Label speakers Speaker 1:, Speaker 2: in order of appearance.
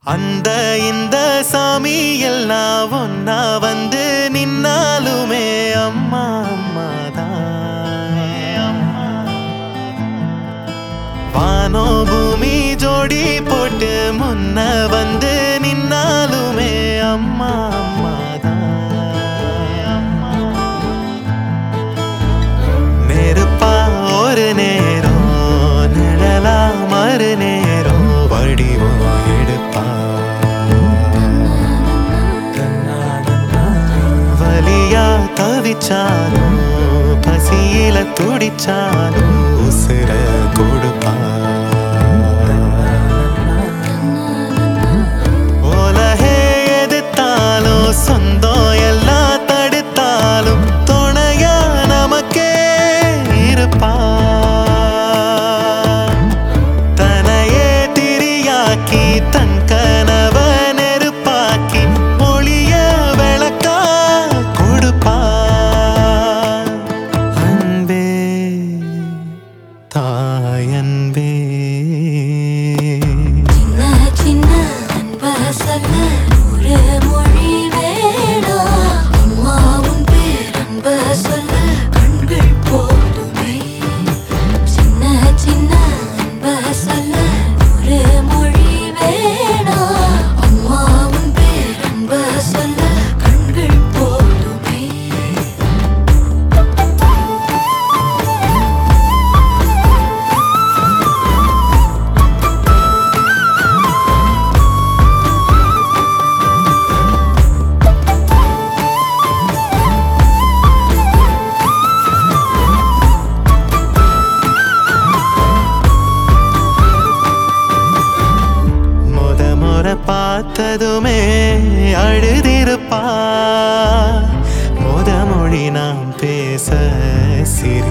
Speaker 1: அந்த இந்த சாமி எல்லாம் ஒன்னா வந்து நின்னாலுமே அம்மா அம்மா தான் வானோ பூமி ஜோடி போட்டு முன்ன வந்து நின்னாலுமே அம்மா அம்மா தான் நெருப்பா ஒரு நேரம் நிழலா மறு நேரம் வடிவம் எடுப்பா வலியா தவிச்சாலும் பசியில துடிச்சாலும் உசுர கொடுப்பா உலகே எதிர்த்தாலும் சொந்தம் எல்லாம் தடுத்தாலும் துணையா நமக்கே இருப்பா தனையே திரியாக்கி தன் கனவ நெருப்பாக்கி ஒளிய விளக்கா கொடுப்பா அன்பே தாயன்பே
Speaker 2: சின்ன சின்ன அன்ப சொல்ல நூறு மொழி வேணாம் அம்மா உன் பேரன்ப சொல்ல கண்கள் போதுமே சின்ன சின்ன அன்ப சொல்ல நூறு மொழி வேணாம் அம்மா உன் பேரன்ப சொல்ல கண்கள் போதுமே
Speaker 1: முத முறை பார்த்ததுமே அழுதிருப்பா முத மொழி நாம் பேச சிரி